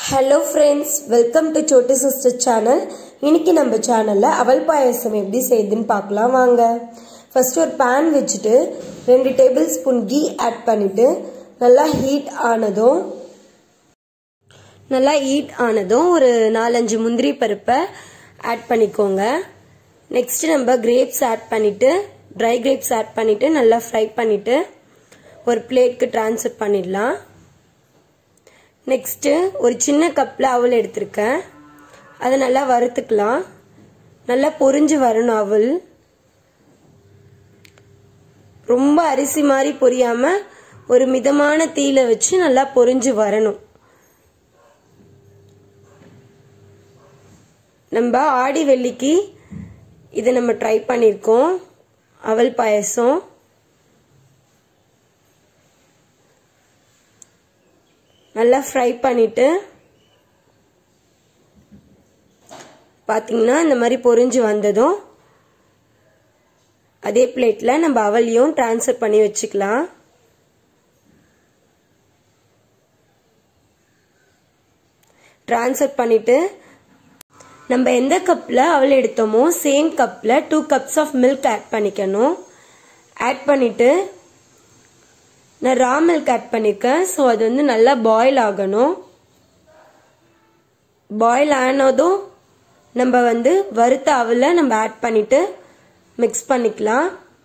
hello friends welcome to Chottu sister channel இன்னைக்கு நம்ம சேனலில் அவல் பாயசம் எப்படி செய்யுதுன்னு பார்க்கலாம் வாங்க ஃபர்ஸ்ட் ஒரு பேன் வச்சுட்டு ரெண்டு டேபிள் ஸ்பூன் கீ ஆட் பண்ணிட்டு நல்லா ஹீட் ஆனதும் நல்லா ஹீட் ஆனதும் ஒரு நாலஞ்சு முந்திரி பருப்பை ஆட் பண்ணிக்கோங்க நெக்ஸ்ட் நம்ம கிரேப்ஸ் ஆட் பண்ணிட்டு ட்ரை கிரேப்ஸ் ஆட் பண்ணிட்டு நல்லா ஃப்ரை பண்ணிட்டு ஒரு பிளேட்க்கு ட்ரான்ஸ்ஃபர் பண்ணிடலாம் நெக்ஸ்ட்டு ஒரு சின்ன கப்பில் அவல் எடுத்திருக்கேன் அதை நல்லா வறுத்துக்கலாம் நல்லா பொரிஞ்சு வரணும் அவல் ரொம்ப அரிசி மாதிரி பொரியாம ஒரு மிதமான தீயில வச்சு நல்லா பொரிஞ்சு வரணும் நம்ம ஆடி வெள்ளிக்கு இதை நம்ம ட்ரை பண்ணியிருக்கோம் அவல் பாயசம் நல்லா ஃப்ரை பண்ணிட்டு பார்த்தீங்கன்னா இந்த மாதிரி பொரிஞ்சு வந்ததும் அதே பிளேட்டில் நம்ம அவலையும் ட்ரான்ஸ்ஃபர் பண்ணி வச்சுக்கலாம் ட்ரான்ஸ்ஃபர் பண்ணிட்டு நம்ம எந்த கப்பில் அவல் எடுத்தோமோ சேம் கப்பில் two cups of milk add பண்ணிக்கணும் ஆட் பண்ணிட்டு நான் ரா மில்க் ஆட் பண்ணியிருக்கேன் ஸோ அது வந்து நல்லா பாயில் ஆகணும் பாயில் ஆனதும் நம்ம வந்து வறுத்த அவலை நம்ம ஆட் பண்ணிட்டு மிக்ஸ் பண்ணிக்கலாம்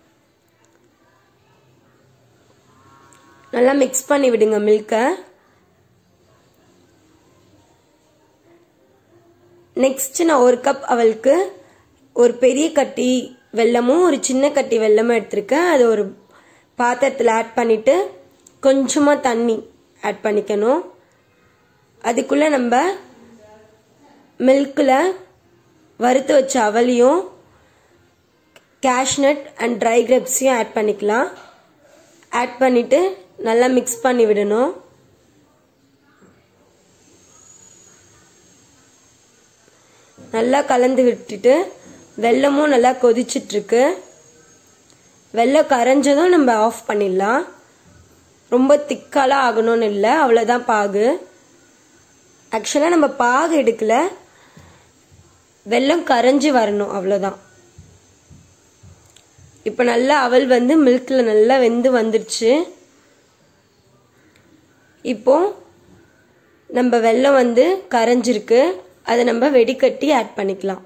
நல்லா மிக்ஸ் பண்ணி விடுங்க மில்கை நெக்ஸ்ட் நான் ஒரு கப் அவளுக்கு ஒரு பெரிய கட்டி வெல்லமும் ஒரு சின்ன கட்டி வெல்லமும் எடுத்திருக்கேன் அது ஒரு பாத்திரத்தில் ஆட் பண்ணிட்டு கொஞ்சமாக தண்ணி ஆட் பண்ணிக்கணும் அதுக்குள்ளே நம்ம மில்கில் வறுத்து வச்ச அவலையும் கேஷ்நட் அண்ட் ட்ரை கிரேப்ஸையும் ஆட் பண்ணிக்கலாம் ஆட் பண்ணிவிட்டு நல்லா மிக்ஸ் பண்ணி விடணும் நல்லா கலந்து விட்டுட்டு வெள்ளமும் நல்லா கொதிச்சிட்ருக்கு வெள்ளம் கரைஞ்சதும் நம்ம ஆஃப் பண்ணிடலாம் ரொம்ப திக்காலாம் ஆகணும்னு இல்லை அவ்வளோதான் பாகு ஆக்சுவலாக நம்ம பாகு எடுக்கல வெள்ளம் கரைஞ்சி வரணும் அவ்வளோதான் இப்போ நல்லா அவல் வந்து மில்கில் நல்லா வெந்து வந்துருச்சு இப்போ நம்ம வெள்ளம் வந்து கரைஞ்சிருக்கு அதை நம்ம வெடிக்கட்டி ஆட் பண்ணிக்கலாம்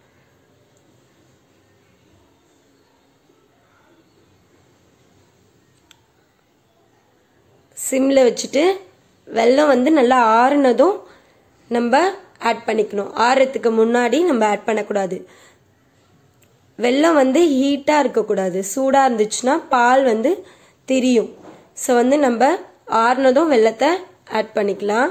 சிம்மில் வச்சுட்டு வெள்ளம் வந்து நல்லா ஆறுனதும் நம்ம ஆட் பண்ணிக்கணும் ஆறுறதுக்கு முன்னாடி நம்ம ஆட் பண்ணக்கூடாது வெள்ளம் வந்து ஹீட்டாக இருக்கக்கூடாது சூடாக இருந்துச்சுன்னா பால் வந்து திரியும் ஸோ வந்து நம்ம ஆறுனதும் வெள்ளத்தை ஆட் பண்ணிக்கலாம்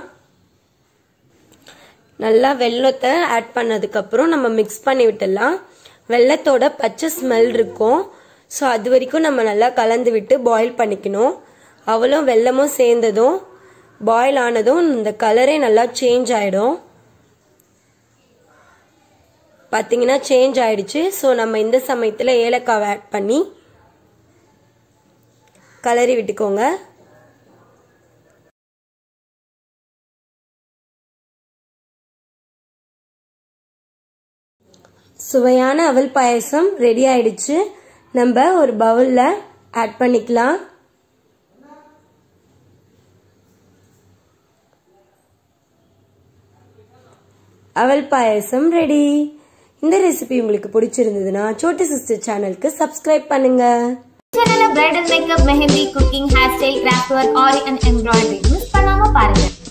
நல்லா வெள்ளத்தை ஆட் பண்ணதுக்கப்புறம் நம்ம மிக்ஸ் பண்ணி விட்டுடலாம் வெள்ளத்தோட பச்சை ஸ்மெல் இருக்கும் ஸோ அது வரைக்கும் நம்ம நல்லா கலந்து விட்டு பாயில் பண்ணிக்கணும் அவளும் வெள்ளமும் சேர்ந்ததும் பாயில் ஆனதும் இந்த கலரே நல்லா சேஞ்ச் ஆகிடும் பார்த்தீங்கன்னா சேஞ்ச் ஆயிடுச்சு ஸோ நம்ம இந்த சமயத்தில் ஏலக்காவை ஆட் பண்ணி கலரி விட்டுக்கோங்க சுவையான அவல் பாயசம் ரெடி ஆயிடுச்சு நம்ம ஒரு பவுலில் ஆட் பண்ணிக்கலாம் அவல் பாயசம் ரெடி இந்த ரெசிபி உங்களுக்கு பிடிச்சிருந்ததுன்னா சோட்டு சிஸ்டர் சேனலுக்கு சப்ஸ்கிரைப் பண்ணுங்க சேனல்ல bridal makeup mehndi cooking hair style craft work aari and embroidery miss பண்ணாம பாருங்க